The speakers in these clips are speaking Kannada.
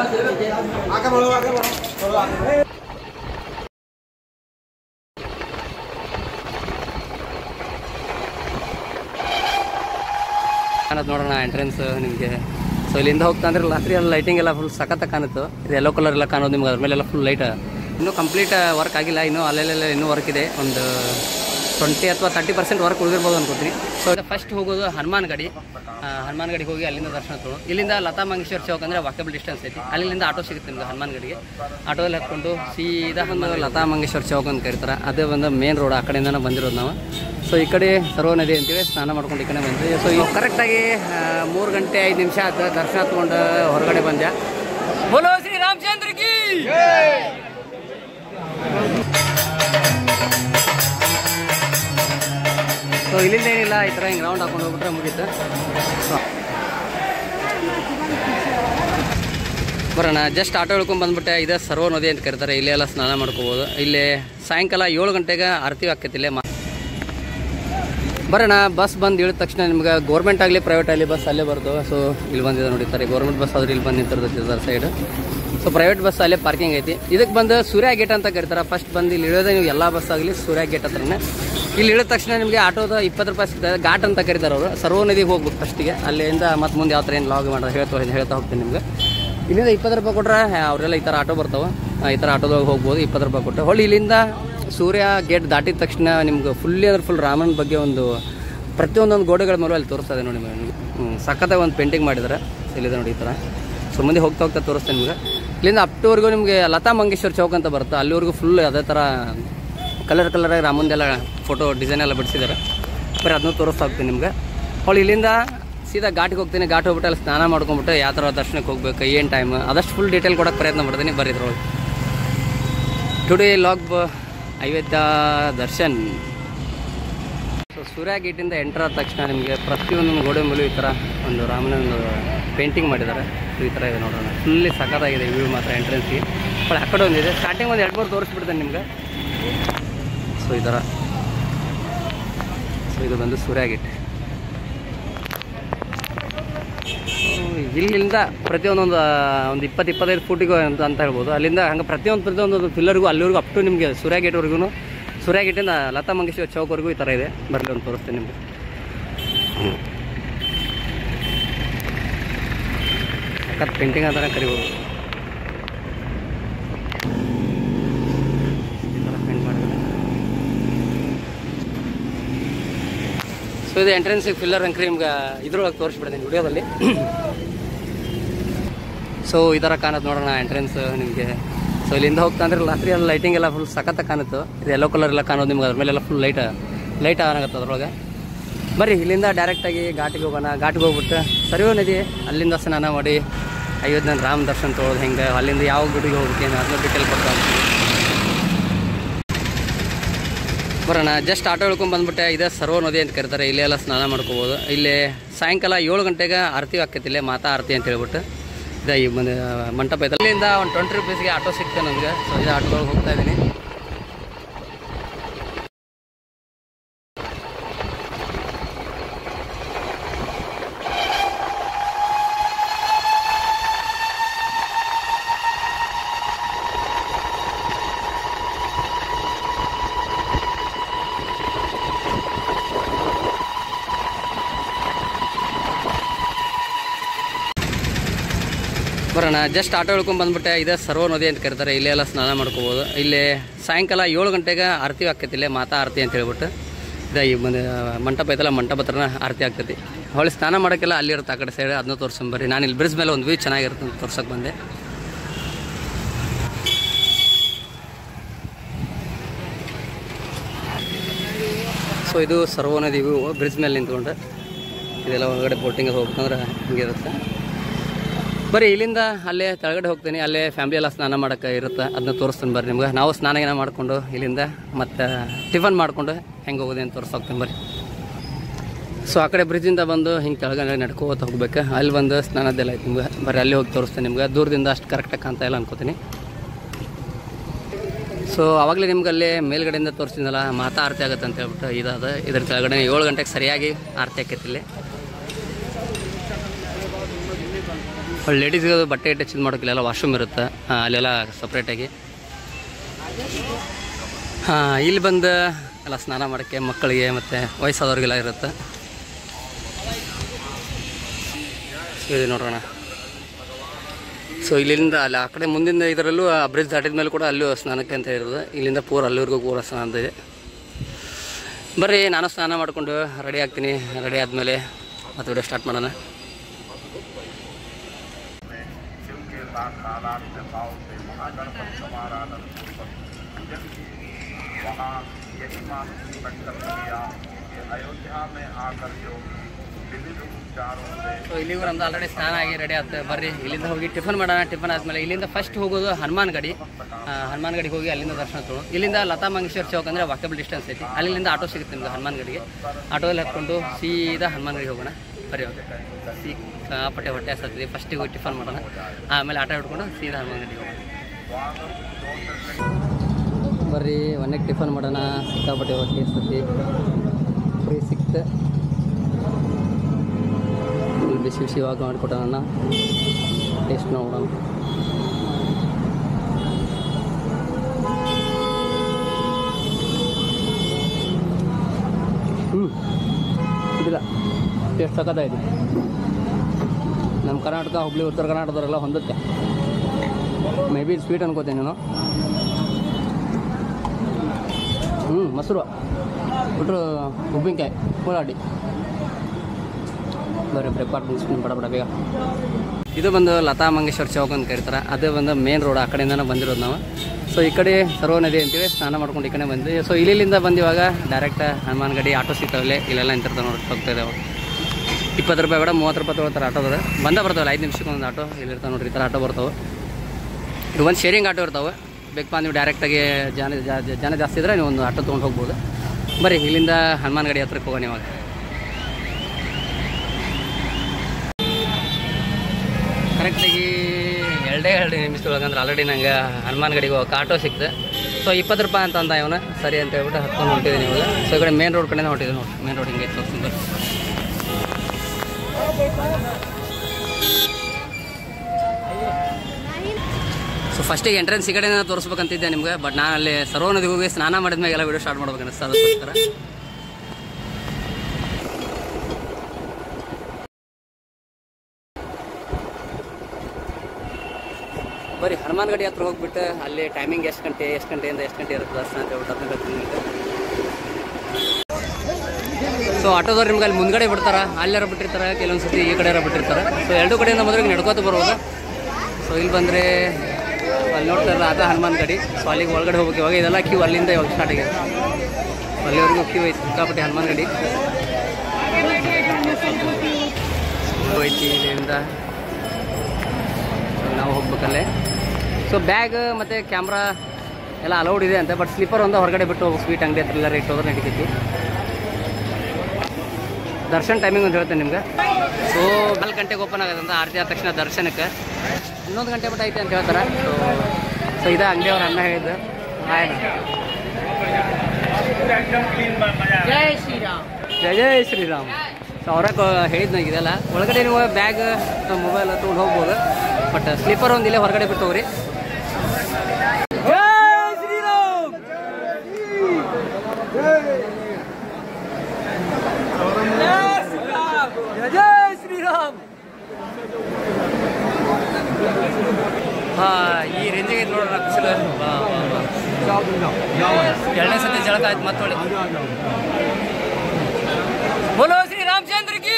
ಕಾಣತ್ ನೋಡೋಣ ಎಂಟ್ರೆನ್ಸ್ ನಿಮಗೆ ಸೊ ಇಲ್ಲಿಂದ ಹೋಗ್ತಾ ಅಂದ್ರೆ ರಾತ್ರಿ ಎಲ್ಲ ಲೈಟಿಂಗ್ ಎಲ್ಲ ಫುಲ್ ಸಖತ್ತ ಕಾಣುತ್ತೆ ಇದು ಯೆಲ್ಲೋ ಕಲರ್ ಎಲ್ಲ ಕಾಣೋದು ನಿಮ್ಗೆ ಅದ್ರ ಮೇಲೆಲ್ಲ ಫುಲ್ ಲೈಟ್ ಇನ್ನೂ ಕಂಪ್ಲೀಟ್ ವರ್ಕ್ ಆಗಿಲ್ಲ ಇನ್ನೂ ಅಲ್ಲೆಲ್ಲ ಇನ್ನೂ ವರ್ಕ್ ಇದೆ ಒಂದು ಟ್ವೆಂಟಿ ಅಥವಾ ತರ್ಟಿ ಪರ್ಸೆಂಟ್ ವರ್ಕ್ ಉಳಿದಿರ್ಬೋದು ಅನ್ಕೋತೀನಿ ಸೊ ಫಸ್ಟ್ ಹೋಗೋದು ಹನುಮಾನ್ ಗಡಿ ಆ, ಹನುಮಾನ್ ಗಡಿಗೆ ಹೋಗಿ ಅಲ್ಲಿಂದ ದರ್ಶನ ತಗೊಳ್ಳೋದು ಇಲ್ಲಿಂದ ಲತಾ ಮಂಗೇಶ್ವರ್ ಚೌಕ್ ಅಂದರೆ ವಾಕಬಲ್ ಡಿಸ್ಟೆನ್ಸ್ ಐತಿ ಅಲ್ಲಿಂದ ಆಟೋ ಸಿಗುತ್ತೆ ನಿಮ್ಗೆ ಹನುಮಾನ್ ಗಡಿಗೆ ಆಟೋದಲ್ಲಿ ಹತ್ಕೊಂಡು ಸೀದಾ ಒಂದು ಲತಾ ಮಂಗೇಶ್ವರ್ ಚೌಕ್ ಅಂತ ಕರೀತಾರೆ ಅದೇ ಒಂದು ಮೇನ್ ರೋಡ್ ಆ ಕಡೆಯಿಂದನೇ ಬಂದಿರೋದು ನಾವು ಸೊ ಈ ಕಡೆ ಸರ್ವ ನದಿ ಅಂತೇಳಿ ಸ್ನಾನ ಮಾಡ್ಕೊಂಡು ಈ ಕಡೆ ಬಂದ್ವಿ ಸೊ ಈಗ ಕರೆಕ್ಟಾಗಿ ಮೂರು ಗಂಟೆ ಐದು ನಿಮಿಷ ಆಯ್ತು ದರ್ಶನ ತಗೊಂಡು ಹೊರಗಡೆ ಬಂದೆ ಬೋಲೋ ಶ್ರೀ ರಾಮಚಂದ್ರ ಕಿ ಸೊ ಇಲ್ಲಿಂದ ಏನಿಲ್ಲ ಈ ಥರ ಹಿಂಗೆ ರೌಂಡ್ ಹಾಕೊಂಡು ಹೋಗ್ಬಿಟ್ರೆ ಮುಗೀತು ಸೊ ಬರೋಣ ಜಸ್ಟ್ ಆಟೋ ಹೇಳ್ಕೊಂಡು ಬಂದ್ಬಿಟ್ಟೆ ಇದೇ ಸರ್ವ ನದಿ ಅಂತ ಕರೀತಾರೆ ಇಲ್ಲೇ ಎಲ್ಲ ಸ್ನಾನ ಮಾಡ್ಕೋಬೋದು ಇಲ್ಲಿ ಸಾಯಂಕಾಲ ಏಳು ಗಂಟೆಗೆ ಆರತಿ ಆಕೈತಿ ಇಲ್ಲೇ ಮಾ ಬರೋಣ ಬಸ್ ಬಂದು ಇಳಿದ ತಕ್ಷಣ ನಿಮ್ಗೆ ಗೌರ್ಮೆಂಟ್ ಆಗಲಿ ಪ್ರೈವೇಟ್ ಆಗಲಿ ಬಸ್ ಅಲ್ಲೇ ಬರ್ತವೆ ಸೊ ಇಲ್ಲಿ ಬಂದಿದೆ ನೋಡಿತಾರೆ ಗೌರ್ಮೆಂಟ್ ಬಸ್ ಆದ್ರೆ ಇಲ್ಲಿ ಬಂದು ನಿಂತಿರ್ತೈತಿ ಸೈಡ್ ಸೊ ಪ್ರೈವೇಟ್ ಬಸ್ ಅಲ್ಲೇ ಪಾರ್ಕಿಂಗ್ ಐತಿ ಇದಕ್ಕೆ ಬಂದು ಸೂರ್ಯ ಗೇಟ್ ಅಂತ ಕರೀತಾರೆ ಫಸ್ಟ್ ಬಂದು ಇಲ್ಲಿ ಇಳಿಯೋದೇ ನೀವು ಎಲ್ಲ ಬಸ್ ಆಗಲಿ ಸೂರ್ಯ ಗೇಟ್ ಹತ್ರನೇ ಇಲ್ಲಿ ಇಳಿದ ತಕ್ಷಣ ನಿಮಗೆ ಆಟೋದ ಇಪ್ಪತ್ತು ರೂಪಾಯಿ ಸಿಗ್ತದೆ ಘಾಟ್ ಅಂತ ಕರೀತಾರೆ ಅವರು ಸರ್ವ ನದಿಗೆ ಹೋಗ್ಬೇಕು ಫಸ್ಟಿಗೆ ಅಲ್ಲಿಂದ ಮತ್ತೆ ಮುಂದೆ ಯಾವ ಥರ ಏನು ಲಾಗ್ ಮಾಡೋದು ಹೇಳ್ತಾ ಹೇಳ್ತಾ ಹೋಗ್ತೀನಿ ನಿಮ್ಗೆ ಇಲ್ಲಿಂದ ಇಪ್ಪತ್ತು ರೂಪಾಯಿ ಕೊಟ್ರೆ ಅವರೆಲ್ಲ ಈ ಥರ ಆಟೋ ಬರ್ತಾವೆ ಆ, ಈ ಥರ ಆಟೋದೊಳಗೆ ಹೋಗ್ಬೋದು ಇಪ್ಪತ್ತು ರೂಪಾಯಿ ಕೊಟ್ಟು ಹೊಳ್ಳಿ ಇಲ್ಲಿಂದ ಸೂರ್ಯ ಗೇಟ್ ದಾಟಿದ ತಕ್ಷಣ ನಿಮ್ಗೆ ಫುಲ್ಲಿ ಅಂದ್ರೆ ಫುಲ್ ರಾಮನ ಬಗ್ಗೆ ಒಂದು ಪ್ರತಿಯೊಂದೊಂದು ಗೋಡೆಗಳ ಮೇಲೆ ಅಲ್ಲಿ ತೋರಿಸ್ತದೆ ನೋಡಿ ನಿಮಗೆ ಸಖತ್ತಾಗಿ ಒಂದು ಪೇಂಟಿಂಗ್ ಮಾಡಿದ್ದಾರೆ ಇಲ್ಲಿದೆ ನೋಡಿ ಈ ಥರ ಸೊ ಮುಂದೆ ಹೋಗ್ತಾ ಹೋಗ್ತಾ ತೋರಿಸ್ತೇನೆ ನಿಮಗೆ ಇಲ್ಲಿಂದ ಅಪ್ಟುವರೆಗೂ ನಿಮಗೆ ಲತಾ ಮಂಗೇಶ್ವರ್ ಚೌಕ್ ಅಂತ ಬರುತ್ತೆ ಅಲ್ಲಿವರೆಗೂ ಫುಲ್ ಅದೇ ಥರ ಕಲರ್ ಕಲರಾಗಿ ರಾಮಂದೆಲ್ಲ ಫೋಟೋ ಡಿಸೈನ್ ಎಲ್ಲ ಬಿಡಿಸಿದ್ದಾರೆ ಬರೀ ಅದನ್ನೂ ತೋರಿಸ್ತಾ ಹೋಗ್ತೀನಿ ನಿಮ್ಗೆ ಹೊಳ್ಳಿ ಇಲ್ಲಿಂದ ಸೀದಾ ಘಾಟಿಗೆ ಹೋಗ್ತೀನಿ ಘಾಟ್ ಹೋಗ್ಬಿಟ್ಟು ಅಲ್ಲಿ ಸ್ನಾನ ಮಾಡ್ಕೊಂಬಿಟ್ಟು ಯಾವ ಥರ ದರ್ಶನಕ್ಕೆ ಹೋಗ್ಬೇಕು ಏನು ಟೈಮ್ ಅದಷ್ಟು ಫುಲ್ ಡೀಟೇಲ್ ಕೊಡೋಕ್ಕೆ ಪ್ರಯತ್ನ ಮಾಡ್ತೀನಿ ಬರ್ರಿ ಇದ್ರೊಳಗೆ today vlog Ayodhya darshan so Surya ಗೇಟಿಂದ ಎಂಟರ್ ಆದ ತಕ್ಷಣ ನಿಮಗೆ ಪ್ರತಿಯೊಂದೊಂದು ಗೋಡೆ ಮೇಲೂ ಈ ಥರ ಒಂದು ರಾಮನ ಒಂದು ಪೇಂಟಿಂಗ್ ಮಾಡಿದ್ದಾರೆ So ಈ ಥರ ಇದೆ ನೋಡೋಣ ಫುಲ್ಲಿ ಸಖತ್ತಾಗಿದೆ ವ್ಯೂ ಮಾತ್ರ ಎಂಟ್ರೆನ್ಸ್ಗೆ ಬಟ್ ಆ ಕಡೆ ಒಂದಿದೆ ಸ್ಟಾರ್ಟಿಂಗ್ ಒಂದು ಎರಡು ಮೂರು ತೋರಿಸ್ಬಿಡ್ತೇನೆ ನಿಮ್ಗೆ ಸೊ ಈ ಥರ ಸೊ ಇದು ಬಂದು ಸೂರ್ಯ ಗೇಟ್ ಇಲ್ಲಿಂದ ಪ್ರತಿಯೊಂದೊಂದು ಒಂದು ಇಪ್ಪತ್ತು ಇಪ್ಪತ್ತೈದು ಫೂಟಿಗೂ ಅಂತ ಅಂತ ಹೇಳ್ಬೋದು ಅಲ್ಲಿಂದ ಹಂಗೆ ಪ್ರತಿಯೊಂದು ಪ್ರತಿಯೊಂದು ಪಿಲ್ಲರ್ಗೂ ಅಲ್ಲಿವರೆಗೂ ಅಪ್ ಟು ನಿಮಗೆ ಸೂರ್ಯ ಗೇಟ್ವರೆಗೂ ಸೂರ್ಯ ಗೇಟಿಂದ ಲತಾ ಮಂಗೇಶ್ವರ ಚೌಕ್ವರೆಗೂ ಈ ಥರ ಇದೆ ಬರಲಿ ಒಂದು ತೋರಿಸ್ತೀನಿ ನಿಮಗೆ ಸಖತ್ ಪೇಂಟಿಂಗ್ ಅಂತಾನೆ ಕರಿಬೋದು ಈ ಥರ ಪೇಂಟ್ ಮಾಡಿದ್ದಾರೆ ಸೊ ಇದು ಎಂಟ್ರೆನ್ಸಿಗೆ ಫಿಲ್ಲರ್ ಅಂಕ್ರಿ ನಿಮ್ಗೆ ಇದ್ರೊಳಗೆ ತೋರಿಸ್ಬಿಡ್ತೀನಿ ವಿಡಿಯೋದಲ್ಲಿ ಸೊ ಈ ಥರ ಕಾಣುತ್ತೆ ನೋಡೋಣ ಎಂಟ್ರೆನ್ಸ್ ನಿಮಗೆ ಸೊ ಇಲ್ಲಿಂದ ಹೋಗ್ತಾ ಅಂದ್ರೆ ರಾತ್ರಿ ಎಲ್ಲ ಲೈಟಿಂಗ್ ಎಲ್ಲ ಫುಲ್ ಸಖತ್ತ ಕಾಣುತ್ತೆ ಇದು ಯೆಲ್ಲೋ ಕಲರ್ ಎಲ್ಲ ಕಾಣೋದು ನಿಮ್ಗೆ ಅದ್ರ ಮೇಲೆಲ್ಲ ಫುಲ್ ಲೈಟ್ ಲೈಟ್ ಆನ್ ಆಗುತ್ತೆ ಅದ್ರೊಳಗೆ ಬರ್ರಿ ಇಲ್ಲಿಂದ ಡೈರೆಕ್ಟಾಗಿ ಘಾಟಿಗೆ ಹೋಗೋಣ ಘಾಟಿಗೆ ಹೋಗ್ಬಿಟ್ಟು ಸರಿಯೋ ನದಿ ಅಲ್ಲಿಂದ ಸ್ನಾನ ಮಾಡಿ ಅಯೋಧ್ಯ ರಾಮ ದರ್ಶನ ತೊಗೊಳೋದು ಹೆಂಗೆ ಅಲ್ಲಿಂದ ಯಾವ ಗುಡಿಗೆ ಹೋಗ್ಬೇಕೇನು ಅದನ್ನ ಡೀಟೇಲ್ ಕೊಡ್ತಾ ಹೋಗ್ತೀನಿ. ಬರೋಣ ಜಸ್ಟ್ ಆಟೋ ಹೇಳ್ಕೊಂಡು ಬಂದ್ಬಿಟ್ಟೆ ಇದೇ ಸರ್ವ ನದಿ ಅಂತ ಕರೀತಾರೆ ಇಲ್ಲೇ ಎಲ್ಲ ಸ್ನಾನ ಮಾಡ್ಕೋಬೋದು ಇಲ್ಲಿ ಸಾಯಂಕಾಲ ಏಳು ಗಂಟೆಗೆ ಆರತಿ ಆಕೈತಿ ಇಲ್ಲೇ ಮಾತಾ ಆರತಿ ಅಂತ ಹೇಳ್ಬಿಟ್ಟು ಇದೆ ಈ ಮನೆ ಮಂಟಪ ಐತೆ ಇಲ್ಲಿಂದ ಒಂದು ಟ್ವೆಂಟಿ ರುಪೀಸ್ಗೆ ಆಟೋ ಸಿಗ್ತದೆ ನಮಗೆ ಸೊ ಇದೇ ಆಟೋದೊಳಗೆ ಹೋಗ್ತಾ ಇದ್ದೀನಿ ಬರೋಣ ಜಸ್ಟ್ ಆಟೋ ಹೇಳ್ಕೊಂಡು ಬಂದ್ಬಿಟ್ಟೆ ಇದೇ ಸರ್ವ ನದಿ ಅಂತ ಕರೀತಾರೆ ಇಲ್ಲೇ ಎಲ್ಲ ಸ್ನಾನ ಮಾಡ್ಕೋಬೋದು ಇಲ್ಲಿ ಸಾಯಂಕಾಲ ಏಳು ಗಂಟೆಗೆ ಆರತಿ ಆಕೈತಿ ಇಲ್ಲೇ ಮಾತಾ ಆರತಿ ಅಂತ ಹೇಳ್ಬಿಟ್ಟು ಇದೆ ಈ ಮನೆ ಮಂಟಪ ಐತಲ್ಲ ಮಂಟಪ ಹತ್ರನ ಆರತಿ ಆಗ್ತೈತಿ ಹೊಳ್ಳಿ ಸ್ನಾನ ಮಾಡೋಕ್ಕೆಲ್ಲ ಅಲ್ಲಿರುತ್ತೆ ಆ ಕಡೆ ಸೈಡ್ ಅದನ್ನ ತೋರ್ಸಂಬರ್ರಿ ನಾನು ಇಲ್ಲಿ ಬ್ರಿಡ್ಜ್ ಮೇಲೆ ಒಂದು ವ್ಯೂ ಚೆನ್ನಾಗಿರುತ್ತೆ ಅಂತ ತೋರ್ಸಕ್ಕೆ ಬಂದೆ ಸೊ ಇದು ಸರ್ವ ನದಿ ವ್ಯೂ ಬ್ರಿಡ್ಜ್ ಮೇಲೆ ನಿಂತ್ಕೊಂಡು ಇದೆಲ್ಲ ಒಳಗಡೆ ಬೋಟಿಂಗ್ ಹೋಗ್ಬೇಕಂದ್ರೆ ಹಿಂಗಿರುತ್ತೆ ಬರೀ ಇಲ್ಲಿಂದ ಅಲ್ಲೇ ಕೆಳಗಡೆ ಹೋಗ್ತೀನಿ ಅಲ್ಲೇ ಫ್ಯಾಮಿಲಿ ಎಲ್ಲ ಸ್ನಾನ ಮಾಡೋಕ್ಕೆ ಇರುತ್ತೆ ಅದನ್ನ ತೋರಿಸ್ತೀನಿ ಬರ್ರಿ ನಿಮ್ಗೆ ನಾವು ಸ್ನಾನ ಗೀನ ಮಾಡಿಕೊಂಡು ಇಲ್ಲಿಂದ ಮತ್ತು ಟಿಫನ್ ಮಾಡಿಕೊಂಡು ಹೆಂಗೆ ಹೋಗೋದು ಅಂತ ತೋರಿಸ್ತೀನಿ ಬರ್ರಿ ಸೊ ಆ ಕಡೆ ಬ್ರಿಡ್ಜಿಂದ ಬಂದು ಹಿಂಗೆ ಕೆಳಗಡೆ ನಡ್ಕೋತ ಹೋಗ್ಬೇಕು ಅಲ್ಲಿ ಬಂದು ಸ್ನಾನದ್ದೆಲ್ಲ ಐತೆ ನಿಮ್ಗೆ ಬರ್ರಿ ಅಲ್ಲಿ ಹೋಗಿ ತೋರಿಸ್ತೀನಿ ನಿಮ್ಗೆ ದೂರದಿಂದ ಅಷ್ಟು ಕರೆಕ್ಟಾಗಿ ಕಾಣ್ತಾ ಇಲ್ಲ ಅನ್ಕೋತೀನಿ ಸೊ ಅವಾಗಲೇ ನಿಮ್ಗೆ ಅಲ್ಲಿ ಮೇಲ್ಗಡೆಯಿಂದ ತೋರಿಸಿದ್ನಲ್ಲ ಮಾತಾ ಆರತಿ ಆಗುತ್ತೆ ಅಂತ ಹೇಳ್ಬಿಟ್ಟು ಇದಾದ ಇದ್ರ ಕೆಳಗಡೆ ಏಳು ಗಂಟೆಗೆ ಸರಿಯಾಗಿ ಆರತಿ ಆಕೈತಿ ಇಲ್ಲಿ ಲೇಡೀಸ್ಗೆ ಬಟ್ಟೆ ಇಟ್ಟು ಚೇಂಜ್ ಮಾಡೋಕ್ಕಿಲ್ಲ ಎಲ್ಲ ವಾಶ್ರೂಮ್ ಇರುತ್ತೆ ಆ, ಅಲ್ಲೆಲ್ಲ ಸಪ್ರೇಟಾಗಿ ಹಾಂ ಇಲ್ಲಿ ಬಂದು ಎಲ್ಲ ಸ್ನಾನ ಮಾಡೋಕ್ಕೆ ಮಕ್ಕಳಿಗೆ ಮತ್ತು ವಯಸ್ಸಾದವ್ರಿಗೆಲ್ಲ ಇರುತ್ತೆ ಇದು ನೋಡೋಣ ಸೊ ಇಲ್ಲಿಂದ ಅಲ್ಲಿ ಆ ಕಡೆ ಮುಂದಿನ ಇದರಲ್ಲೂ ಆ ಬ್ರಿಡ್ಜ್ ದಾಟಿದ ಮೇಲೆ ಕೂಡ ಅಲ್ಲೂ ಸ್ನಾನಕ್ಕೆ ಅಂತ ಇರೋದು ಇಲ್ಲಿಂದ ಪೂರ ಅಲ್ಲಿವರೆಗೂ ಪೂರ ಸ್ನಾನ ಅಂತ ಇದೆ ಬರ್ರಿ ನಾನು ಸ್ನಾನ ಮಾಡಿಕೊಂಡು ರೆಡಿ ಆಗ್ತೀನಿ ರೆಡಿ ಆದಮೇಲೆ ಮತ್ತೆ ವಿಡಿಯೋ ಸ್ಟಾರ್ಟ್ ಮಾಡೋಣ के साथ तालाब भाव से महागणपति समाराधन पूर्वक पूजन किए वहाँ यही मानसिक संकल्प किया कि अयोध्या में आकर जो विविध उपचारों से ಸೊ ಇಲ್ಲಿಗೂ ನಮ್ದು ಆಲ್ರೆಡಿ ಸ್ನಾನ ಆಗಿ ರೆಡಿ ಆಗ್ತದೆ ಬರ್ರಿ ಇಲ್ಲಿಂದ ಹೋಗಿ ಟಿಫನ್ ಮಾಡೋಣ ಟಿಫನ್ ಆದಮೇಲೆ ಇಲ್ಲಿಂದ ಫಸ್ಟ್ ಹೋಗೋದು ಹನುಮಾನ್ ಗಡಿ ಆ, ಹನುಮಾನ್ ಗಡಿಗೆ ಹೋಗಿ ಅಲ್ಲಿಂದ ದರ್ಶನ ತಗೊಂಡು ಇಲ್ಲಿಂದ ಲತಾ ಮಂಗೇಶ್ವರ್ ಚೌಕ್ ಅಂದರೆ ವಾಕಬಲ್ ಡಿಸ್ಟೆನ್ಸ್ ಐತಿ ಅಲ್ಲಿಂದ ಆಟೋ ಸಿಗುತ್ತೆ ನಿಮ್ಗೆ ಹನುಮಾನ್ ಗಡಿಗೆ ಆಟೋದಲ್ಲಿ ಹತ್ಕೊಂಡು ಸೀದಾ ಹನುಮಾನ್ ಗಡಿಗೆ ಹೋಗೋಣ ಬರ್ರಿ ಹೋಗಿ ಸಿಕ್ಕಾಪಟ್ಟೆ ಹೊಟ್ಟೆ ಹಸ್ತದೆ ಫಸ್ಟಿಗೆ ಹೋಗಿ ಟಿಫನ್ ಮಾಡೋಣ ಆಮೇಲೆ ಆಟೋ ಹಿಡ್ಕೊಂಡು ಸೀದಾ ಹನುಮಾನ್ ಗಡಿಗೆ ಹೋಗೋಣ ಬರ್ರಿ ಒನ್ನೆಗೆ ಟಿಫನ್ ಮಾಡೋಣ ಸಿಕ್ಕಾಪಟ್ಟೆ ಹೊಟ್ಟೆ ಹಸ್ತತಿ ಫ್ರೀ ಸಿಕ್ತೆ ಇಲ್ಲಿ ಬಿಸಿ ಬಿಸಿವಾಗಿ ಮಾಡಿಕೊಟ್ಟಣ ಟೇಸ್ಟ್ ನೋಡೋಣ ಹ್ಞೂ ಇದಿಲ್ಲ ಟೇಸ್ಟ್ ಸಕ್ಕತ್ತಾಗಿದೆ ನಮ್ಮ ಕರ್ನಾಟಕ ಹುಬ್ಳಿ ಉತ್ತರ ಕರ್ನಾಟಕದವರೆಲ್ಲ ಹೊಂದುತ್ತೆ ಮೇ ಬಿ ಸ್ವೀಟ್ ಅನ್ಕೋತೀನಿ ನಾನು ಹ್ಞೂ ಮೊಸರು ಬಿಟ್ರು ಉಪ್ಪಿನಕಾಯಿ ಉಳ್ಳಾಗಡ್ಡಿ ಬರ್ರಿ ಬ್ರೇಕ್ಫಾಸ್ಟ್ ಮುಗಿಸ್ಕೊಂಡು ಬಡ ಬಡ ಬೇಗ ಇದು ಬಂದು ಲತಾ ಮಂಗೇಶ್ವರ್ ಚೌಕ್ ಅಂತ ಕರೀತಾರೆ ಅದೇ ಬಂದು ಮೇನ್ ರೋಡ್ ಆ ಕಡೆಯಿಂದನೇ ಬಂದಿರೋದು ನಾವು ಸೊ ಈ ಕಡೆ ಸರ್ವ ನದಿ ಅಂತೇಳಿ ಸ್ನಾನ ಮಾಡ್ಕೊಂಡು ಈ ಕಡೆ ಬಂದ್ವಿ ಸೊ ಇಲ್ಲಿಂದ ಬಂದು ಇವಾಗ ಡೈರೆಕ್ಟ್ ಹನುಮಾನ್ ಗಡಿ ಆಟೋ ಸಿಗ್ತಾವಲ್ಲೇ ಇಲ್ಲೆಲ್ಲ ನಿಂತಿರ್ತಾವೆ ನೋಡಿ ಹೋಗ್ತಾ ಇದ್ದಾವೆ ಇಪ್ಪತ್ತು ರೂಪಾಯಿ ಬೇಡ ಮೂವತ್ತು ರೂಪಾಯಿ ತೊಗೊಳ್ತಾರೆ ಆಟೋದ ಬಂದ ಬರ್ತಾವಲ್ಲ ಐದು ನಿಮಿಷಕ್ಕೆ ಒಂದು ಆಟೋ ಇಲ್ಲಿರ್ತಾವೆ ನೋಡ್ರಿ ಈ ಥರ ಆಟೋ ಬರ್ತಾವೆ ಇದು ಒಂದು ಶೇರಿಂಗ್ ಆಟೋ ಇರ್ತಾವೆ ಬೇಕಪ್ಪ ನೀವು ಡೈರೆಕ್ಟಾಗಿ ಜನ ಜಾ- ಜಾ- ಜನ ಜಾಸ್ತಿ ಇದ್ದರೆ ನೀವು ಒಂದು ಆಟೋ ತೊಗೊಂಡು ಹೋಗ್ಬೋದು ಬರ್ರಿ ಇಲ್ಲಿಂದ ಹನುಮಾನ್ ಗಡಿ ಹತ್ರಕ್ಕೆ ಹೋಗೋಣ ಇವಾಗ ಕರೆಕ್ಟಾಗಿ ಎರಡೇ ಎರಡು ನಿಮಿಷದೊಳಗೆ ಅಂದ್ರೆ ಆಲ್ರೆಡಿ ನಂಗೆ ಹನುಮಾನ್ ಗಡಿಗೆ ಹೋಗಕ್ಕೆ ಆಟೋ ಸಿಕ್ತು ಸೊ ಇಪ್ಪತ್ತು ರೂಪಾಯಿ ಅಂತ ಅಂದ ಇವನು ಸರಿ ಅಂತ ಹೇಳ್ಬಿಟ್ಟು ಹತ್ಕೊಂಡು ಹೊಂಟಿದ್ದೀನಿ ಇವಾಗ ಸೊ ಈ ಕಡೆ ಮೇನ್ ರೋಡ್ ಕಡೆನೇ ಹೊಂಟಿದ್ದೀನಿ ನೋಡಿ ಮೇನ್ ರೋಡ್ ಹಿಂಗೆ ತೋರಿಸ್ತೀನಿ ಬರ್ರಿ ಸೊ ಫಸ್ಟಿಗೆ ಎಂಟ್ರೆನ್ಸ್ ಈ ಕಡೆ ತೋರಿಸ್ಬೇಕಂತಿದ್ದೆ ನಿಮ್ಗೆ ಬಟ್ ನಾನು ಅಲ್ಲಿ ಸರ್ವ ನದಿಗೆ ಹೋಗಿ ಸ್ನಾನ ಮಾಡಿದ ಮೇಲೆ ಎಲ್ಲ ವಿಡಿಯೋ ಸ್ಟಾರ್ಟ್ ಮಾಡ್ಬೇಕು ಅನಿಸ್ತಾ ಅದಕ್ಕೋಸ್ಕರ ಬರೀ ಹನುಮಾನ್ ಗಡಿ ಹತ್ರ ಹೋಗ್ಬಿಟ್ಟು ಅಲ್ಲಿ ಟೈಮಿಂಗ್ ಎಷ್ಟು ಗಂಟೆ ಎಷ್ಟು ಗಂಟೆಯಿಂದ ಎಷ್ಟು ಗಂಟೆ ಇರುತ್ತೆ ದರ್ಶನ ಅಂತ ಹೇಳ್ಬಿಟ್ಟು ಅದನ್ನ ಹೇಳ್ತೀನಿ ನಿಮ್ಗೆ ಸೊ ಆಟೋದವ್ರು ನಿಮ್ಗೆ ಅಲ್ಲಿ ಮುಂದ್ಗಡೆ ಬಿಡ್ತಾರ ಅಲ್ಲಾರ ಬಿಟ್ಟಿರ್ತಾರೆ ಕೆಲವೊಂದು ಸತಿ ಈ ಕಡೆ ಬಿಟ್ಟಿರ್ತಾರೆ ಸೊ ಎರಡು ಕಡೆಯಿಂದ ಮೊದಲಿಗೆ ನಡ್ಕೋತ ಬರ್ಬೋದು ಸೊ ಇಲ್ಲಿ ಬಂದರೆ ಅಲ್ಲಿ ನೋಡ್ತಾ ಇರಲ್ಲ ಅದ ಹನುಮಾನ್ ಗಡಿ ಸೊ ಅಲ್ಲಿಗೆ ಒಳಗಡೆ ಹೋಗ್ಬೇಕು ಇವಾಗ ಇದೆಲ್ಲ ಕ್ಯೂ ಅಲ್ಲಿಂದ ಇವಾಗ ಸ್ಟಾರ್ಟ್ ಆಗಿದೆ ಅಲ್ಲಿವರೆಗೂ ಕ್ಯೂ ಐತಿ ಸಿಕ್ಕಾಪಟ್ಟೆ ಹನುಮಾನ್ ಗಡಿ ಐತಿ ಇಲ್ಲಿಂದ So, ನಾವು ಹೋಗ್ಬೇಕಲ್ಲೇ ಸೊ ಬ್ಯಾಗ್ ಮತ್ತು ಕ್ಯಾಮ್ರಾ ಎಲ್ಲ ಅಲೌಡ್ ಇದೆ ಅಂತ ಬಟ್ ಸ್ಲೀಪರ್ ಒಂದು ಹೊರಗಡೆ ಬಿಟ್ಟು ಹೋಗ್ಬೇಕು ಸ್ವೀಟ್ ಅಂಗಡಿ ಹತ್ರ ಎಲ್ಲ ರೇಟ್ ಹೋದ್ರೆ ನಡೀತೈತಿ ದರ್ಶನ್ ಟೈಮಿಂಗ್ ಅಂತ ಹೇಳ್ತೇನೆ ನಿಮ್ಗೆ ಸೊ ನಾಲ್ಕು ಗಂಟೆಗೆ ಓಪನ್ ಆಗುತ್ತೆ ಅಂತ ಆರತಿ ಆದ ತಕ್ಷಣ ದರ್ಶನಕ್ಕೆ ಹನ್ನೊಂದು ಗಂಟೆ ಬಿಟ್ಟು ಐತೆ ಅಂತ ಹೇಳ್ತಾರೆ ಸೊ ಸೊ ಇದೇ ಅಂಗಡಿಯವ್ರ ಅನ್ನ ಹೇಳಿದ್ದು ಹಾಯ್ ಜಯ ಜಯ ಶ್ರೀರಾಮ್ ಸೊ ಅವ್ರ ಹೇಳಿದ್ ಇದೆಲ್ಲ ಒಳಗಡೆ ನೀವು ಬ್ಯಾಗ್ ಮೊಬೈಲ್ ತೊಗೊಂಡು ಹೋಗ್ಬೋದು ಬಟ್ ಸ್ಲೀಪರ್ ಒಂದು ಇಲ್ಲೇ ಹೊರಗಡೆ ಬಿಟ್ಟು ಹೋಗ್ರಿ ಜಯ ಶ್ರೀರಾಮ್ ಹಾ ಈ ರೇಂಜಿಗೆ ಐತೆ ನೋಡ್ರಿ ಬಿಸಿಲು ವಾ, ವಾ, ವಾ. ಎರಡನೇ ಸತಿ ಜಳಕ ಆಯ್ತು ಮತ್ತೊಳ್ಳಿ बोलो श्री रामचंद्र की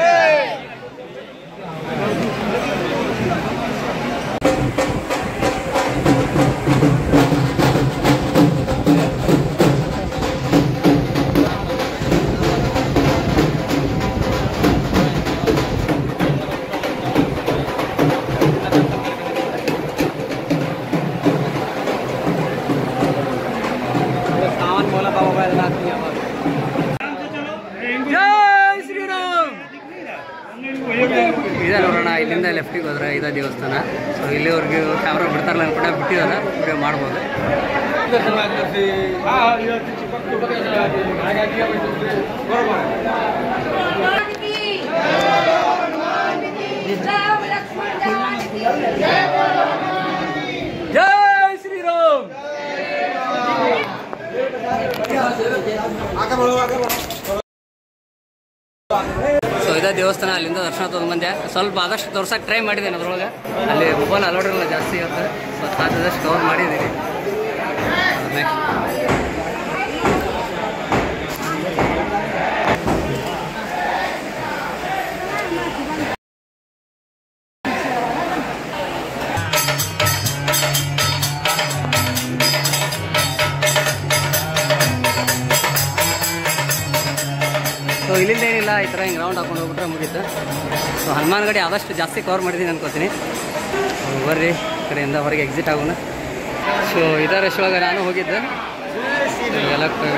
सावन बोला बाबा ಜೈ ಶ್ರೀರಾಮ್ ಇದೆ ನೋಡೋಣ ಇಲ್ಲಿಂದ ಲೆಫ್ಟಿಗೆ ಹೋದ್ರೆ ಇದೇ ದೇವಸ್ಥಾನ ಸೊ ಇಲ್ಲಿವರೆಗೂ ಕ್ಯಾಮ್ರಾ ಬಿಡ್ತಾರಲ್ಲ ಅನ್ಕೊಂಡೆ ಬಿಟ್ಟಿದಾರ ವಿಡಿಯೋ ಮಾಡ್ಬೋದು राम लक्ष्मण ಸೊ ಇದೇ ದೇವಸ್ಥಾನ ಅಲ್ಲಿಂದ ದರ್ಶನ ತೊಗೊಂಡು ಬಂದೆ ಸ್ವಲ್ಪ ಆದಷ್ಟು ತೋರ್ಸಕ್ಕೆ ಟ್ರೈ ಮಾಡಿದ್ದೇನೆ ಅದ್ರೊಳಗೆ ಅಲ್ಲಿ ಮೊಬೈಲ್ ಅಲೋಡ್ ಇರಲ್ಲ ಜಾಸ್ತಿ ಇರುತ್ತೆ ಸೊ ಸಾಧ್ಯದಷ್ಟು ಕವರ್ ಮಾಡಿದ್ದೀನಿ ನೆಕ್ಸ್ಟ್ ಸೊ ಇಲ್ಲಿಂದ ಏನಿಲ್ಲ ಈ ಥರ ಹಿಂಗೆ ರೌಂಡ್ ಹಾಕೊಂಡು ಹೋಗ್ಬಿಟ್ರೆ ಮುಗೀತು ಸೊ ಹನುಮಾನ್ ಗಡಿ ಆದಷ್ಟು ಜಾಸ್ತಿ ಕವರ್ ಮಾಡಿದ್ದೀನಿ ಅನ್ಕೋತೀನಿ ಸೊ ಬರ್ರಿ ಈ ಕಡೆಯಿಂದ ಹೊರಗೆ ಎಕ್ಸಿಟ್ ಆಗೋಣ ಸೊ ಇದರ ಒಳಗೆ ನಾನು ಹೋಗಿದ್ದೆ So, ಎಲ್ಲ ಕ-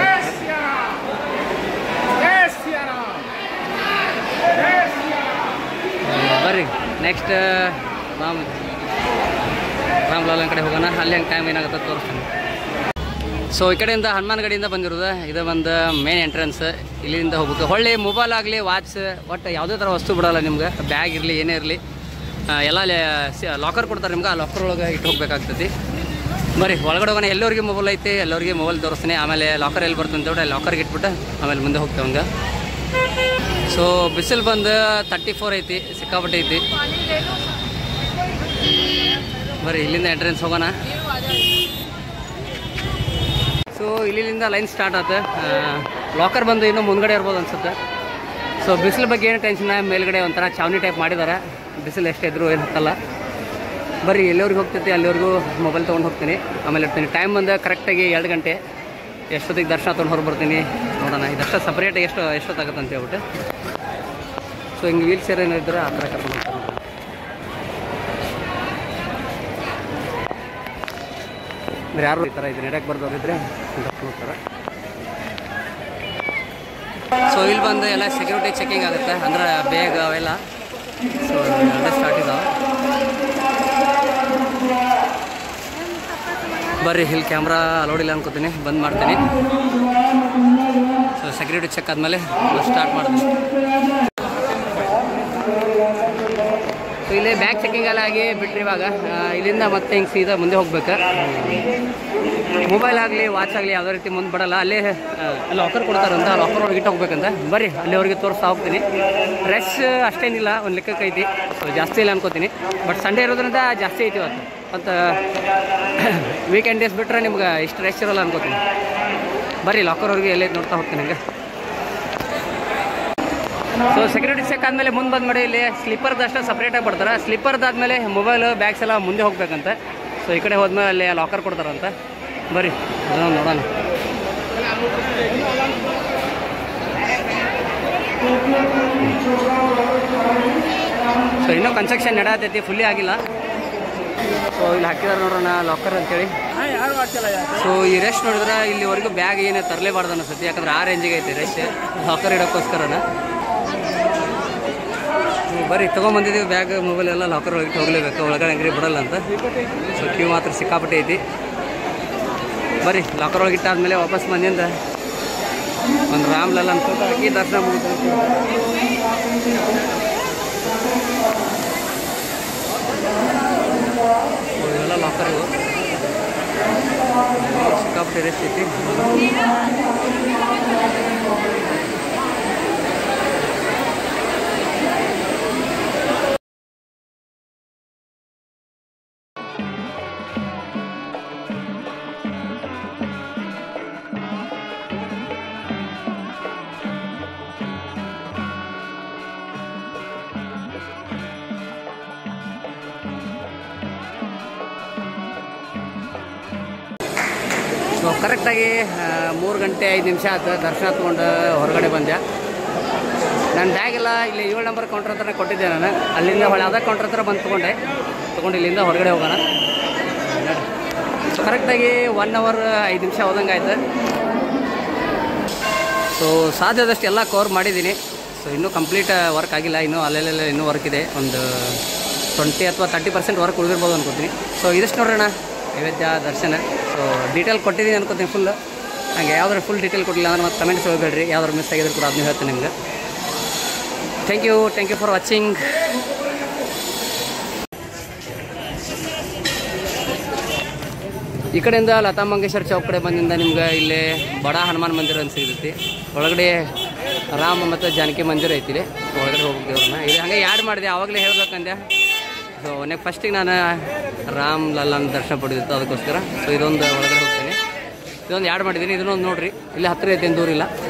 ಹ್ಮ್, ಬರ್ರಿ ನೆಕ್ಸ್ಟ್ ರಾಮ್ ರಾಮ್ ಲಾಲನ್ ಕಡೆ ಹೋಗೋಣ ಅಲ್ಲಿ ಹಂಗೆ ಟೈಮ್ ಏನಾಗುತ್ತೆ ತೋರಿಸ್ತೀನಿ ಸೊ ಈ ಕಡೆಯಿಂದ ಹನುಮಾನ್ ಗಡಿಯಿಂದ ಬಂದಿರೋದು ಇದು ಒಂದು ಮೇನ್ ಎಂಟ್ರೆನ್ಸ್ ಇಲ್ಲಿಂದ ಹೋಗ್ಬೇಕು ಹೊಳ್ಳಿ ಮೊಬೈಲ್ ಆಗಲಿ ವಾಚ್ ಒಟ್ಟು ಯಾವುದೇ ಥರ ವಸ್ತು ಬಿಡಲ್ಲ ನಿಮ್ಗೆ ಬ್ಯಾಗ್ ಇರಲಿ ಏನೇ ಇರಲಿ ಎಲ್ಲ ಲಾಕರ್ ಕೊಡ್ತಾರೆ ನಿಮ್ಗೆ ಆ ಲಾಕರ್ ಒಳಗೆ ಇಟ್ಟು ಹೋಗ್ಬೇಕಾಗ್ತೈತಿ ಬರ್ರಿ ಒಳಗಡೆ ಹೋಗೋಣ ಎಲ್ಲರಿಗೆ ಮೊಬೈಲ್ ಐತಿ ಎಲ್ಲರಿಗೆ ಮೊಬೈಲ್ ತೋರಿಸ್ತೀನಿ ಆಮೇಲೆ ಲಾಕರ್ ಎಲ್ಲಿ ಬರ್ತದೆ ಅಂತ ಹೇಳಿ ಲಾಕರ್ಗೆ ಇಟ್ಬಿಟ್ಟು ಆಮೇಲೆ ಮುಂದೆ ಹೋಗ್ತೇವೆ ಹಂಗೆ ಸೊ ಬಿಸಿಲು ಬಂದು ತರ್ಟಿ ಫೋರ್ ಐತಿ ಸಿಕ್ಕಾಪಟ್ಟೆ ಐತಿ ಬರ್ರಿ ಇಲ್ಲಿಂದ ಎಂಟ್ರೆನ್ಸ್ ಹೋಗೋಣ ಸೊ ಇಲ್ಲಿಂದ ಲೈನ್ ಸ್ಟಾರ್ಟ್ ಆಯ್ತು ಲಾಕರ್ ಬಂದು ಇನ್ನೂ ಮುಂದ್ಗಡೆ ಇರ್ಬೋದು ಅನ್ಸುತ್ತೆ ಸೊ ಬಿಸಿಲು ಬಗ್ಗೆ ಏನು ಟೆನ್ಷನ್ ಮೇಲ್ಗಡೆ ಒಂಥರ ಚಾವಣಿ ಟೈಪ್ ಮಾಡಿದ್ದಾರೆ ಬಿಸಿಲು ಎಷ್ಟೇ ಇದ್ರು ಏನು ಹತ್ತಲ್ಲ ಬರ್ರಿ ಎಲ್ಲಿವರೆಗೆ ಹೋಗ್ತೈತಿ ಅಲ್ಲಿವರೆಗೂ ಮೊಬೈಲ್ ತೊಗೊಂಡು ಹೋಗ್ತೀನಿ ಆಮೇಲೆ ಇರ್ತೀನಿ ಟೈಮ್ ಬಂದು ಕರೆಕ್ಟಾಗಿ ಎರಡು ಗಂಟೆ ಎಷ್ಟೊತ್ತಿಗೆ ದರ್ಶನ ತೊಗೊಂಡು ಹೊರಗೆ ಬರ್ತೀನಿ ನೋಡೋಣ ಇದಷ್ಟ ಸಪ್ರೇಟ್ ಎಷ್ಟು ಎಷ್ಟೊತ್ತಾಗುತ್ತೆ ಅಂತ ಹೇಳ್ಬಿಟ್ಟು ಸೊ ಹಿಂಗೆ ವೀಲ್ ಚೇರ್ ಏನೋ ಇದ್ರೆ ಆ ಥರ ಕರ್ಕೊಂಡು ಹೋಗ್ತಾರೆ ಅಂದ್ರೆ ಯಾರು ಈ ಥರ ಇದು ನಡೆಯಕ್ಕೆ ಬರ್ದವ್ರಿದ್ರೆ ನೋಡ್ತಾರೆ ಸೊ ಇಲ್ಲಿ ಬಂದು ಎಲ್ಲ ಸೆಕ್ಯೂರಿಟಿ ಚೆಕಿಂಗ್ ಆಗುತ್ತೆ ಅಂದ್ರೆ ಬೇಗ ಅವೆಲ್ಲ ಸೊ ಎಲ್ಲ ಸ್ಟಾರ್ಟ್ ಇದಾವೆ ಬರ್ರಿ ಇಲ್ಲಿ ಕ್ಯಾಮ್ರಾ ಅಲೋಡ್ ಇಲ್ಲ ಅನ್ಕೋತೀನಿ ಬಂದ್ ಮಾಡ್ತೀನಿ ಸೊ ಸೆಕ್ಯೂರಿಟಿ ಚೆಕ್ ಆದಮೇಲೆ ಸ್ಟಾರ್ಟ್ ಮಾಡ್ತೀನಿ ಸೊ ಇಲ್ಲಿ ಬ್ಯಾಗ್ ಚೆಕಿಂಗ್ ಎಲ್ಲ ಆಗಿ ಬಿಟ್ರಿ ಇವಾಗ ಆ, ಇಲ್ಲಿಂದ ಮತ್ತೆ ಹಿಂಗೆ ಸೀದಾ ಮುಂದೆ ಹೋಗ್ಬೇಕು ಮೊಬೈಲ್ ಆಗಲಿ ವಾಚ್ ಆಗಲಿ ಯಾವುದೇ ರೀತಿ ಮುಂದೆ ಬಿಡಲ್ಲ ಅಲ್ಲೇ ಲಾಕರ್ ಕೊಡ್ತಾರಂತ ಲಾಕರ್ ಒಳಗೆ ಇಟ್ಟು ಹೋಗ್ಬೇಕಂತ ಬರ್ರಿ ಅಲ್ಲಿವರೆಗೆ ತೋರಿಸ್ತಾ ಹೋಗ್ತೀನಿ ರಶ್ ಅಷ್ಟೇನಿಲ್ಲ ಒಂದು ಲೆಕ್ಕಕ್ಕೆ ಐತಿ ಸೊ ಜಾಸ್ತಿ ಇಲ್ಲ ಅನ್ಕೋತೀನಿ ಬಟ್ ಸಂಡೇ ಇರೋದ್ರಿಂದ ಜಾಸ್ತಿ ಐತಿ ಇವತ್ತು ಮತ್ತು ವೀಕೆಂಡ್ ಡೇಸ್ ಬಿಟ್ರೆ ನಿಮ್ಗೆ ಇಷ್ಟು ರಶ್ ಇರಲ್ಲ ಅನ್ಕೋತೀನಿ ಬರ್ರಿ ಲಾಕರ್ವರೆಗೆ ಎಲ್ಲೇ ನೋಡ್ತಾ ಹೋಗ್ತೀನಿ ಹಂಗೆ ಸೊ ಸೆಕ್ಯೂರಿಟಿ ಚೆಕ್ ಆದಮೇಲೆ ಮುಂದೆ ಬಂದ ಮಾಡಿ ಇಲ್ಲಿ ಸ್ಲಿಪ್ಪರ್ದು ಅಷ್ಟೇ ಸಪ್ರೇಟಾಗಿ ಬರ್ತಾರೆ ಸ್ಲಿಪ್ಪರ್ದಾದ್ಮೇಲೆ ಮೊಬೈಲ್ ಬ್ಯಾಗ್ಸ್ ಎಲ್ಲ ಮುಂದೆ ಹೋಗ್ಬೇಕಂತ ಸೊ ಈ ಕಡೆ ಹೋದ್ಮೇಲೆ ಅಲ್ಲಿ ಲಾಕರ್ ಕೊಡ್ತಾರಂತ ಬರ್ರಿ ಅದನ್ನ ನೋಡೋಣ ಸೊ ಇನ್ನೂ ಕನ್ಸ್ಟ್ರಕ್ಷನ್ ನಡೆಯತೈತಿ ಫುಲ್ಲಿ ಆಗಿಲ್ಲ ಸೊ ಇಲ್ಲಿ ಹಾಕಿದಾರೆ ನೋಡೋಣ ಲಾಕರ್ ಅಂತೇಳಿ ಸೊ ಈ ರೆಸ್ಟ್ ನೋಡಿದ್ರೆ ಇಲ್ಲಿವರೆಗೂ ಬ್ಯಾಗ್ ಏನೇ ತರಲೇಬಾರ್ದು ಅನಿಸುತ್ತೆ ಯಾಕಂದ್ರೆ ಆ ರೇಂಜಿಗೆ ಐತಿ ರೆಸ್ಟ್ ಲಾಕರ್ ಇಡೋಕ್ಕೋಸ್ಕರನ ಹ್ಮ್, ಬರ್ರಿ ತೊಗೊಂಬಂದಿದ್ದೀವಿ ಬ್ಯಾಗ್ ಮೊಬೈಲ್ ಎಲ್ಲ ಲಾಕರ್ ಒಳಗೆ ಹೋಗ್ಲೇಬೇಕು ಒಳಗಡೆ ಅಂಗಡಿ ಬಿಡಲ್ಲ ಅಂತ ಸೊ ಕ್ಯೂ ಮಾತ್ರ ಸಿಕ್ಕಾಪಟ್ಟೆ ಐತಿ ಬರ್ರಿ ಲಾಕರ್ ಒಳಗೆ ಇಟ್ಟಾದ್ಮೇಲೆ ವಾಪಸ್ ಬಂದಿಂದ ಒಂದು ರಾಮ್ಲಲ್ಲ ಫೋಟೋ ಹಾಕಿ ದರ್ಶನ ಮುಗಿತು ಇವೆಲ್ಲ ಲಾಕರ್ ಇವು ಸಿಕ್ಕಾಪಟ್ಟೆ ರೆಸ್ಟ್ ಐತಿ ಸೊ ಕರೆಕ್ಟಾಗಿ ಮೂರು ಗಂಟೆ ಐದು ನಿಮಿಷ ಆಯ್ತು ದರ್ಶನ ತೊಗೊಂಡು ಹೊರಗಡೆ ಬಂದೆ ನನ್ನ ಬ್ಯಾಗ್ ಎಲ್ಲ ಇಲ್ಲಿ ಏಳು ನಂಬರ್ ಕೌಂಟ್ರ್ ಹತ್ರ ಕೊಟ್ಟಿದ್ದೆ ನಾನು ಅಲ್ಲಿಂದ ಹೊಳೆ ಅದ ಕೌಂಟ್ರ್ ಹತ್ರ ಬಂದು ತೊಗೊಂಡೆ ತೊಗೊಂಡು ಇಲ್ಲಿಂದ ಹೊರಗಡೆ ಹೋಗೋಣ ಸೊ ಕರೆಕ್ಟಾಗಿ ಒನ್ ಅವರ್ ಐದು ನಿಮಿಷ ಹೋದಂಗೆ ಆಯ್ತು ಸೊ ಸಾಧ್ಯದಷ್ಟು ಎಲ್ಲ ಕವರ್ ಮಾಡಿದ್ದೀನಿ ಸೊ ಇನ್ನೂ ಕಂಪ್ಲೀಟ್ ವರ್ಕ್ ಆಗಿಲ್ಲ ಇನ್ನೂ ಅಲ್ಲೆಲ್ಲ ಇನ್ನೂ ವರ್ಕ್ ಇದೆ ಒಂದು ಟ್ವೆಂಟಿ ಅಥವಾ ತರ್ಟಿ ಪರ್ಸೆಂಟ್ ವರ್ಕ್ ಉಳಿದಿರ್ಬೋದು ಅನ್ಕೋತೀನಿ ಸೊ ಇದಿಷ್ಟು ನೋಡೋಣ ನೈವೇದ್ಯ ದರ್ಶನ ಸೊ ಡೀಟೇಲ್ ಕೊಟ್ಟಿದ್ದೀನಿ ಅನ್ಕೋತೀನಿ ಫುಲ್ ಹಾಗೆ ಯಾವ್ದಾರು ಫುಲ್ ಡೀಟೇಲ್ ಕೊಟ್ಟಿಲ್ಲ ಅಂದ್ರೆ ಮತ್ತೆ ಕಮೆಂಟ್ಸ್ ಹೋಗ್ಬೇಡ್ರಿ ಯಾವ್ದಾರು ಮಿಸ್ ಆಗಿದ್ರು ಕೂಡ ಅದನ್ನ ಹೇಳ್ತೀನಿ ನಿಮ್ಗೆ thank you thank you for watching ಈ ಕಡೆಯಿಂದ ಲತಾ ಮಂಗೇಶ್ವರ್ ಚೌಕ್ ಕಡೆ ಬಂದಿಂದ ನಿಮ್ಗೆ ಇಲ್ಲೇ ಬಡ ಹನುಮಾನ್ ಮಂದಿರ ಅಂತ ಸಿಗ್ತೈತಿ ಒಳಗಡೆ ರಾಮ ಮತ್ತು ಜಾನಕಿ ಮಂದಿರ ಐತಿ ಇಲ್ಲಿ ಒಳಗಡೆ ಹೋಗ್ತಿವ್ರನ್ನ ಇಲ್ಲಿ ಹಂಗೆ ಯಾಡ್ ಮಾಡಿದೆ ಆವಾಗಲೇ ಹೇಳ್ಬೇಕಂದೆ ಸೊ ನೆಕ್ ಫಸ್ಟಿಗೆ ನಾನು ರಾಮ್ ಲಲ್ಲನ್ ದರ್ಶನ ಪಡೆದಿತ್ತು ಅದಕ್ಕೋಸ್ಕರ ಸೊ ಇದೊಂದು ಒಳಗಡೆ ಹೋಗ್ತೀನಿ ಇದೊಂದು ಯಾಡ್ ಮಾಡಿದ್ದೀನಿ ಇದನ್ನೊಂದು ನೋಡ್ರಿ ಇಲ್ಲಿ ಹತ್ತಿರ ಐತೆ ಏನ್ ದೂರ ಇಲ್ಲ